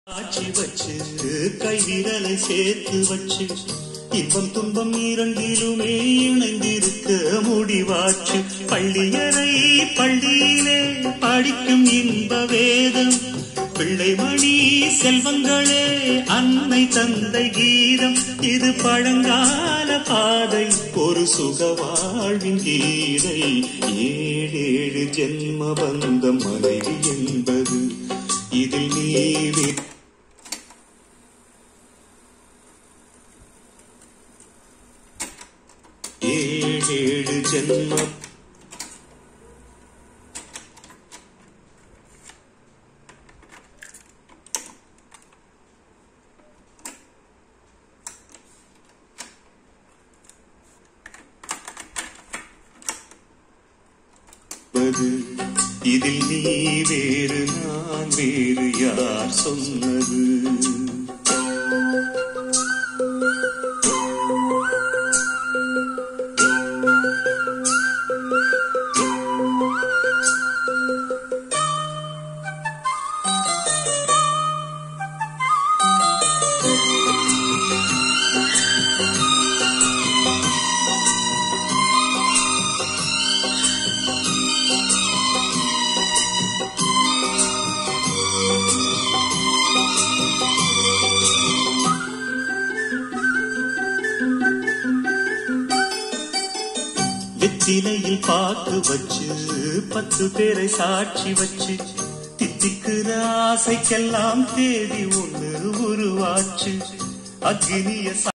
ஆட்சி வச்சு கை விரலை சேர்த்து வச்சு இன்பம் துன்பம் இரண்டிலுமே இணைந்திருக்க முடிவாச்சு பள்ளியறை பள்ளியிலே படிக்கும் இன்ப வேதம் பிள்ளைமணி செல்வங்களே அன்னை தந்தை கீதம் இது பழங்கால பாதை ஒரு சுக வாழ்வின் கீதை ஏழேழு ஜென்ம பந்தம் மனைவி என்பது இதில் நீவே ஏழேழு ஜென்மம் என்பது இதில் நீ வேறு நான் வேறு யார் சொன்னது வெத்திலையில் பாக்கு வச்சு பத்து பேரை சாட்சி வச்சு தித்திக்கிற ஆசைக்கெல்லாம் தேதி ஒன்று உருவாச்சு அக்னிய